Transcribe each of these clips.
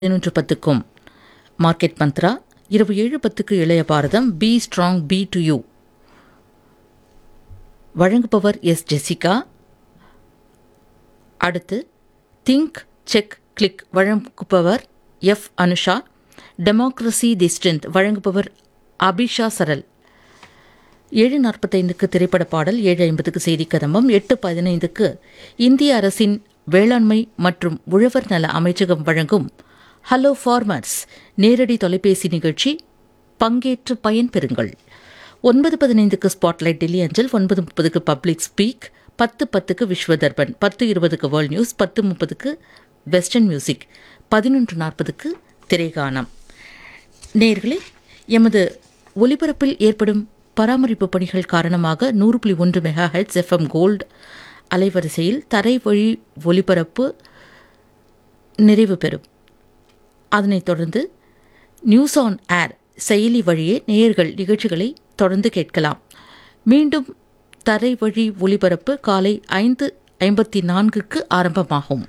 பதினொன்று பத்துக்கும் மார்க்கெட் மந்த்ரா இரவு ஏழு பத்துக்கு இளைய பாரதம் be strong be to you வழங்குபவர் எஸ் ஜெசிகா அடுத்து திங்க் செக் கிளிக் வழங்குபவர் F Anusha democracy the strength வழங்குபவர் அபிஷா சரல் ஏழு நாற்பத்தைந்துக்கு திரைப்பட பாடல் ஏழு ஐம்பதுக்கு செய்தி கதம்பம் எட்டு பதினைந்துக்கு இந்திய அரசின் வேளாண்மை மற்றும் உழவர் நல அமைச்சகம் வழங்கும் ஹலோ ஃபார்மர்ஸ் நேரடி தொலைபேசி நிகழ்ச்சி பங்கேற்று பயன்பெறுங்கள் ஒன்பது பதினைந்துக்கு ஸ்பாட்லைட் டெல்லி அஞ்சல் ஒன்பது முப்பதுக்கு பப்ளிக் ஸ்பீக் பத்து பத்துக்கு விஸ்வதர்பன் பத்து இருபதுக்கு வேர்ல்ட் நியூஸ் பத்து முப்பதுக்கு வெஸ்டர்ன் மியூசிக் பதினொன்று நாற்பதுக்கு திரைகானம் நேர்களே எமது ஒலிபரப்பில் ஏற்படும் பராமரிப்பு பணிகள் காரணமாக நூறு புள்ளி ஒன்று மெகா ஹெட்ஸ் எஃப்எம் கோல்டு அலைவரிசையில் தரை வழி ஒலிபரப்பு நிறைவு பெறும் அதனைத் தொடர்ந்து நியூஸ் ஆன் ஏர் செயலி வழியே நேயர்கள் நிகழ்ச்சிகளை தொடர்ந்து கேட்கலாம் மீண்டும் தரை வழி ஒலிபரப்பு காலை ஐந்து ஐம்பத்தி நான்குக்கு ஆரம்பமாகும்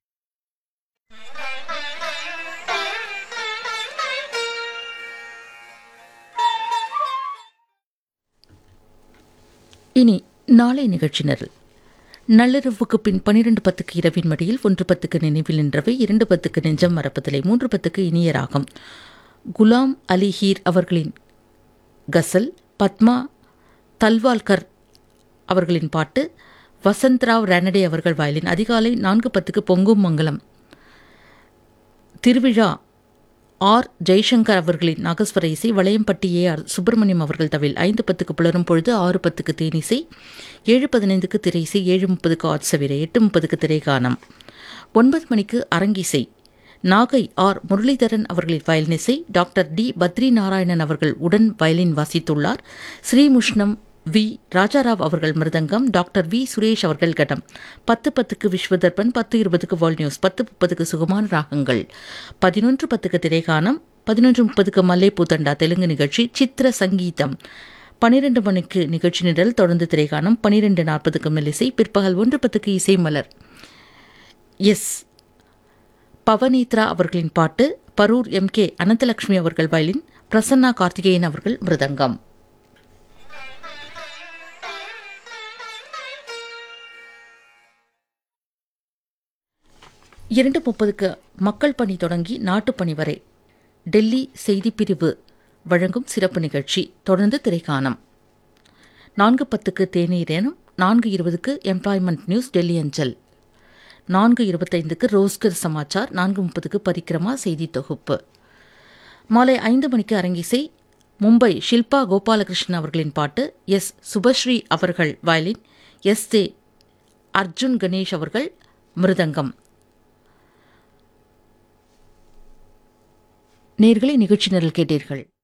இனி நாளை நிகழ்ச்சி நிரல் நள்ளிரவுக்கு பின் பனிரெண்டு பத்துக்கு இரவின் மடியில் ஒன்று பத்துக்கு நினைவில் நின்றவை இரண்டு பத்துக்கு நெஞ்சம் மறப்பதில்லை மூன்று பத்துக்கு இனிய ராகம் குலாம் அலி ஹீர் அவர்களின் கசல் பத்மா தல்வால்கர் அவர்களின் பாட்டு வசந்த்ராவ் ரானடே அவர்கள் வயலின் அதிகாலை நான்கு பத்துக்கு பொங்கும் மங்கலம் திருவிழா ஆர் ஜெய்சங்கர் அவர்களின் நாகஸ்வர இசை வளையம்பட்டி ஏ ஆர் சுப்பிரமணியம் அவர்கள் தவில் ஐந்து பத்துக்கு புலரும் பொழுது ஆறு பத்துக்கு தேனிசை ஏழு பதினைந்துக்கு திரை இசை ஏழு முப்பதுக்கு ஆட்சவிரை எட்டு முப்பதுக்கு திரைகானம் ஒன்பது மணிக்கு அரங்கிசை நாகை ஆர் முரளிதரன் அவர்களின் வயலின் இசை டாக்டர் டி பத்ரி நாராயணன் அவர்கள் உடன் வயலின் வாசித்துள்ளார் ஸ்ரீமுஷ்ணம் வி ராஜாராவ் அவர்கள் மிருதங்கம் டாக்டர் வி சுரேஷ் அவர்கள் கடம் பத்து பத்துக்கு விஸ்வதர்பன் பத்து இருபதுக்கு வேர்ல்ட் நியூஸ் பத்து முப்பதுக்கு சுகமான ராகங்கள் பதினொன்று பத்துக்கு திரைகானம் பதினொன்று முப்பதுக்கு மல்லை பூத்தண்டா தெலுங்கு நிகழ்ச்சி சித்திர சங்கீதம் பனிரெண்டு மணிக்கு நிகழ்ச்சி நிரல் தொடர்ந்து திரைகானம் பனிரெண்டு நாற்பதுக்கு மெல்லிசை பிற்பகல் ஒன்று பத்துக்கு இசை மலர் எஸ் பவனீத்ரா அவர்களின் பாட்டு பரூர் எம் கே அனந்தலட்சுமி அவர்கள் வயலின் பிரசன்னா கார்த்திகேயன் அவர்கள் மிருதங்கம் இரண்டு முப்பதுக்கு மக்கள் பணி தொடங்கி நாட்டுப்பணி வரை டெல்லி செய்திப்பிரிவு வழங்கும் சிறப்பு நிகழ்ச்சி தொடர்ந்து திரைக்காணம் நான்கு பத்துக்கு தேநீரேனும் நான்கு இருபதுக்கு எம்ப்ளாய்மெண்ட் நியூஸ் டெல்லி அஞ்சல் நான்கு இருபத்தைந்துக்கு ரோஸ்கர் சமாச்சார் நான்கு முப்பதுக்கு பரிக்கிரமா செய்தி தொகுப்பு மாலை ஐந்து மணிக்கு அரங்கிசை மும்பை ஷில்பா கோபாலகிருஷ்ணன் அவர்களின் பாட்டு எஸ் சுபஸ்ரீ அவர்கள் வயலின் எஸ் தே அர்ஜுன் கணேஷ் அவர்கள் மிருதங்கம் நேர்களை நிகழ்ச்சி நிரல் கேட்டீர்கள்